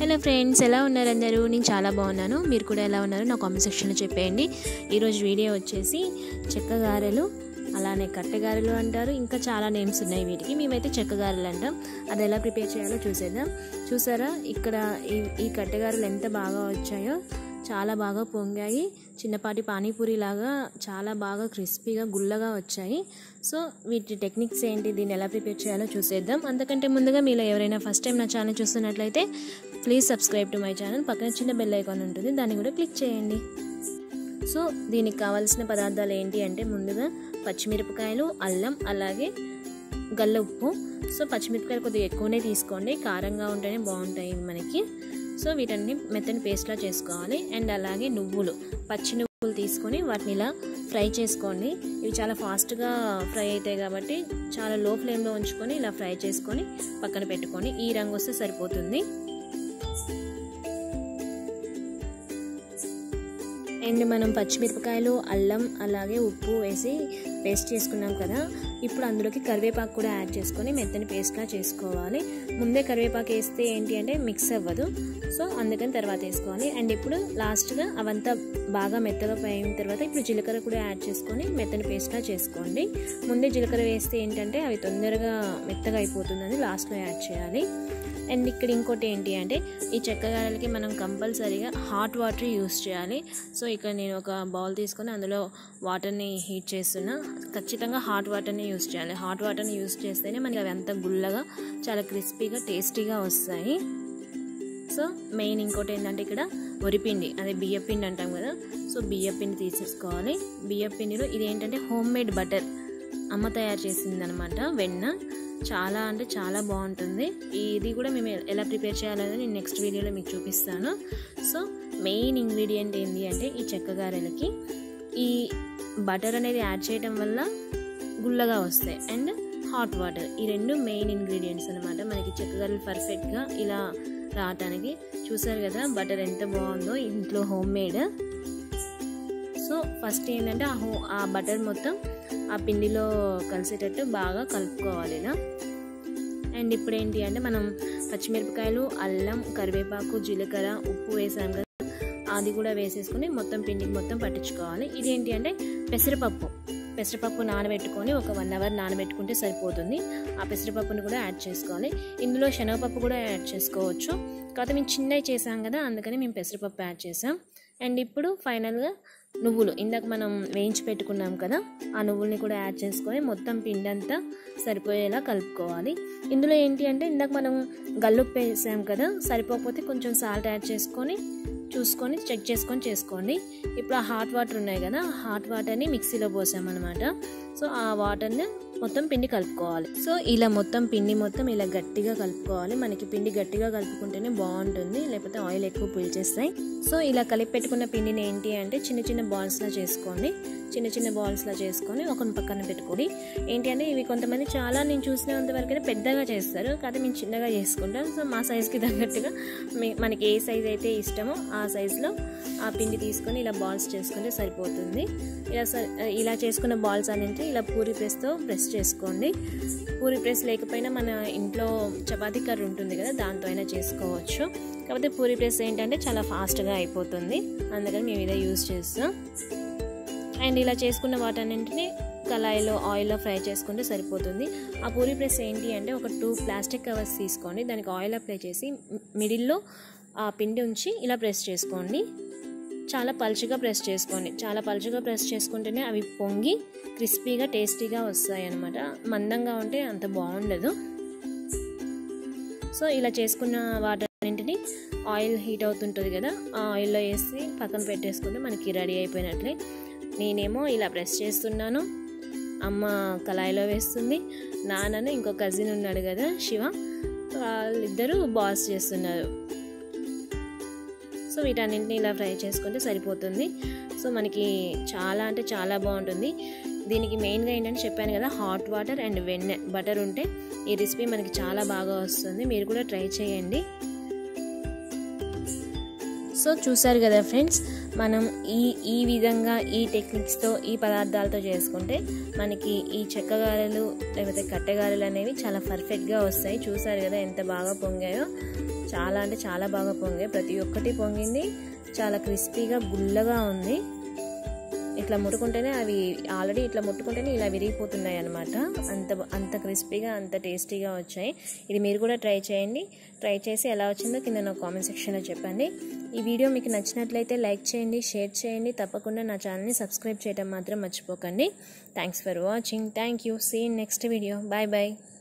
hello friends ఎలా ఉన్నారు అందరూ నేను చాలా బాగున్నాను మీరు కూడా ఎలా ఉన్నారో నా కామెంట్ సెక్షన్లో చెప్పేయండి ఈరోజు వీడియో వచ్చేసి చెక్కగారెలు అలానే కట్టెగారెలు అంటారు ఇంకా చాలా నేమ్స్ ఉన్నాయి వీటికి మేమైతే చెక్కగారెలు అంటాం అది ఎలా ప్రిపేర్ చేయాలో చూసేద్దాం చూసారా ఇక్కడ ఈ ఈ కట్టెగారెలు ఎంత బాగా వచ్చాయో చాలా బాగా పొంగాయి చిన్నపాటి పానీపూరి లాగా చాలా బాగా క్రిస్పీగా గుల్లగా వచ్చాయి సో వీటి టెక్నిక్స్ ఏంటి దీన్ని ఎలా ప్రిపేర్ చేయాలో చూసేద్దాం అంతకంటే ముందుగా మీలో ఎవరైనా ఫస్ట్ టైం నా ఛానల్ చూస్తున్నట్లయితే please subscribe to my channel పక్కన చిన్న బెల్ ఐకాన్ ఉంటుంది దాన్ని కూడా క్లిక్ చేయండి సో దీనికి కావాల్సిన పదార్థాలు ఏంటి అంటే ముందుగా పచ్చిమిరపకాయలు అల్లం అలాగే గల్ల ఉప్పు సో పచ్చిమిరపకాయలు కొద్దిగా ఎక్కువనే తీసుకోండి కారంగా ఉంటేనే బాగుంటాయి మనకి సో వీటన్ని మెత్తని పేస్ట్లా చేసుకోవాలి అండ్ అలాగే నువ్వులు పచ్చి నువ్వులు తీసుకొని వాటిని ఇలా ఫ్రై చేసుకోండి ఇవి చాలా ఫాస్ట్గా ఫ్రై అవుతాయి కాబట్టి చాలా లో ఫ్లేమ్లో ఉంచుకొని ఇలా ఫ్రై చేసుకొని పక్కన పెట్టుకొని ఈ రంగు వస్తే సరిపోతుంది అండ్ మనం పచ్చిమిరపకాయలు అల్లం అలాగే ఉప్పు వేసి పేస్ట్ చేసుకున్నాం కదా ఇప్పుడు అందులోకి కరివేపాకు కూడా యాడ్ చేసుకొని మెత్తని పేస్ట్లా చేసుకోవాలి ముందే కరివేపాకు వేస్తే ఏంటి అంటే మిక్స్ అవ్వదు సో అందుకని తర్వాత వేసుకోవాలి అండ్ ఇప్పుడు లాస్ట్గా అవంతా బాగా మెత్తగా అయిన తర్వాత ఇప్పుడు జీలకర్ర కూడా యాడ్ చేసుకొని మెత్తని పేస్ట్లా చేసుకోండి ముందే జీలకర్ర వేస్తే ఏంటంటే అవి తొందరగా మెత్తగా అయిపోతుందని లాస్ట్లో యాడ్ చేయాలి అండ్ ఇక్కడ ఇంకోటి ఏంటి అంటే ఈ చెక్కగారలకి మనం కంపల్సరీగా హాట్ వాటర్ యూస్ చేయాలి సో ఇక్కడ నేను ఒక బౌల్ తీసుకొని అందులో వాటర్ని హీట్ చేస్తున్నా ఖచ్చితంగా హాట్ వాటర్ని యూస్ చేయాలి హాట్ వాటర్ని యూస్ చేస్తేనే మనకి అవి అంత గుల్లగా చాలా క్రిస్పీగా టేస్టీగా వస్తాయి సో మెయిన్ ఇంకోటి ఏంటంటే ఇక్కడ వరిపిండి అదే బియ్యపిండి అంటాం కదా సో బియ్యపిండి తీసేసుకోవాలి బియ్యపిండిలో ఇది ఏంటంటే హోమ్ మేడ్ బటర్ అమ్మ తయారు చేసింది అనమాట వెన్న చాలా అంటే చాలా బాగుంటుంది ఇది కూడా మేము ఎలా ప్రిపేర్ చేయాలనేది నేను నెక్స్ట్ వీడియోలో మీకు చూపిస్తాను సో మెయిన్ ఇంగ్రీడియంట్ ఏంటి అంటే ఈ చెక్కగారెలకి ఈ బటర్ అనేది యాడ్ చేయడం వల్ల గుల్లగా వస్తాయి అండ్ హాట్ వాటర్ ఈ రెండు మెయిన్ ఇంగ్రీడియంట్స్ అనమాట మనకి చెక్కగారెలు పర్ఫెక్ట్గా ఇలా రావటానికి చూసారు కదా బటర్ ఎంత బాగుందో ఇంట్లో హోమ్ మేడ్ సో ఫస్ట్ ఏంటంటే ఆ హో ఆ బటర్ మొత్తం ఆ పిండిలో కలిసేటట్టు బాగా కలుపుకోవాలి ఇలా అండ్ ఇప్పుడు ఏంటి అంటే మనం పచ్చిమిరపకాయలు అల్లం కరివేపాకు జీలకర్ర ఉప్పు వేసాం కదా అది కూడా వేసేసుకొని మొత్తం పిండికి మొత్తం పట్టించుకోవాలి ఇదేంటి అంటే పెసరపప్పు పెసరపప్పు నానబెట్టుకొని ఒక వన్ అవర్ నానబెట్టుకుంటే సరిపోతుంది ఆ పెసరపప్పుని కూడా యాడ్ చేసుకోవాలి ఇందులో శనగపప్పు కూడా యాడ్ చేసుకోవచ్చు కాకపోతే మేము చిన్నవి చేసాం కదా అందుకని మేము పెసరపప్పు యాడ్ చేసాం అండ్ ఇప్పుడు ఫైనల్గా నువ్వులు ఇందాక మనం వేయించి పెట్టుకున్నాం కదా ఆ నువ్వుల్ని కూడా యాడ్ చేసుకొని మొత్తం పిండి అంతా సరిపోయేలా కలుపుకోవాలి ఇందులో ఏంటి అంటే ఇందాక మనం గల్లుప్పు వేసాం కదా సరిపోకపోతే కొంచెం సాల్ట్ యాడ్ చేసుకొని చూసుకొని చెక్ చేసుకొని చేసుకోండి ఇప్పుడు ఆ హాట్ వాటర్ ఉన్నాయి కదా హాట్ వాటర్ని మిక్సీలో పోసామన్నమాట సో ఆ వాటర్ని మొత్తం పిండి కలుపుకోవాలి సో ఇలా మొత్తం పిండి మొత్తం ఇలా గట్టిగా కలుపుకోవాలి మనకి పిండి గట్టిగా కలుపుకుంటేనే బాగుంటుంది లేకపోతే ఆయిల్ ఎక్కువ పీల్చేస్తాయి సో ఇలా కలిపి పెట్టుకున్న పిండిని ఏంటి అంటే చిన్న చిన్న బాల్స్లా చేసుకోండి చిన్న చిన్న బాల్స్లా చేసుకొని ఒక పక్కన పెట్టుకోండి ఏంటి అంటే ఇవి కొంతమంది చాలా నేను చూసినంత వరకు అయితే పెద్దగా చేస్తారు కానీ మేము చిన్నగా చేసుకుంటాం సో మా సైజ్కి తగ్గట్టుగా మనకి ఏ సైజ్ అయితే ఇష్టమో ఆ సైజులో ఆ పిండి తీసుకొని ఇలా బాల్స్ చేసుకుంటే సరిపోతుంది ఇలా ఇలా చేసుకున్న బాల్స్ అనేది ఇలా పూరి ప్రెస్తో ప్రెస్ చేసుకోండి పూరి ప్రెస్ లేకపోయినా మన ఇంట్లో చపాతీ కర్ర ఉంటుంది కదా దాంతో అయినా చేసుకోవచ్చు కాకపోతే పూరి ప్రెస్ ఏంటంటే చాలా ఫాస్ట్గా అయిపోతుంది అందుకని మేము ఇదే యూజ్ చేస్తాం అండ్ ఇలా చేసుకున్న వాటన్నింటినీ కళాయిలో ఆయిల్లో ఫ్రై చేసుకుంటే సరిపోతుంది ఆ పూరి ప్రెస్ ఏంటి అంటే ఒక టూ ప్లాస్టిక్ కవర్స్ తీసుకోండి దానికి ఆయిల్ అప్లై చేసి మిడిల్లో ఆ పిండి ఉంచి ఇలా ప్రెస్ చేసుకోండి చాలా పలుచగా ప్రెస్ చేసుకోండి చాలా పలుచగా ప్రెస్ చేసుకుంటేనే అవి పొంగి క్రిస్పీగా టేస్టీగా వస్తాయి అనమాట మందంగా ఉంటే అంత బాగుండదు సో ఇలా చేసుకున్న వాటన్నింటిని ఆయిల్ హీట్ అవుతుంటుంది కదా ఆ ఆయిల్లో వేసి పక్కన పెట్టేసుకుంటే మనకి రెడీ అయిపోయినట్లే నేనేమో ఇలా ప్రెస్ చేస్తున్నాను అమ్మ కళాయిలో వేస్తుంది నాన్నను ఇంకో కజిన్ ఉన్నాడు కదా శివ వాళ్ళిద్దరూ బాస్ చేస్తున్నారు సో వీటన్నింటిని ఇలా ఫ్రై చేసుకుంటే సరిపోతుంది సో మనకి చాలా అంటే చాలా బాగుంటుంది దీనికి మెయిన్గా ఏంటంటే చెప్పాను కదా హాట్ వాటర్ అండ్ వెన్నె బటర్ ఉంటే ఈ రెసిపీ మనకి చాలా బాగా వస్తుంది మీరు కూడా ట్రై చేయండి సో చూసారు కదా ఫ్రెండ్స్ మనం ఈ ఈ విధంగా ఈ టెక్నిక్స్తో ఈ పదార్థాలతో చేసుకుంటే మనకి ఈ చెక్కగారెలు లేకపోతే కట్టెగారెలు అనేవి చాలా పర్ఫెక్ట్గా వస్తాయి చూసారు కదా ఎంత బాగా పొంగాయో చాలా అంటే చాలా బాగా పొంగాయి ప్రతి ఒక్కటి పొంగింది చాలా క్రిస్పీగా గుల్లగా ఉంది ఇట్లా ముట్టుకుంటేనే అవి ఆల్రెడీ ఇట్లా ముట్టుకుంటేనే ఇలా విరిగిపోతున్నాయి అనమాట అంత అంత క్రిస్పీగా అంత టేస్టీగా వచ్చాయి ఇది మీరు కూడా ట్రై చేయండి ట్రై చేసి ఎలా వచ్చిందో కింద నా కామెంట్ సెక్షన్లో చెప్పండి ఈ వీడియో మీకు నచ్చినట్లయితే లైక్ చేయండి షేర్ చేయండి తప్పకుండా నా ఛానల్ని సబ్స్క్రైబ్ చేయడం మాత్రం మర్చిపోకండి thanks for watching thank you see next video bye bye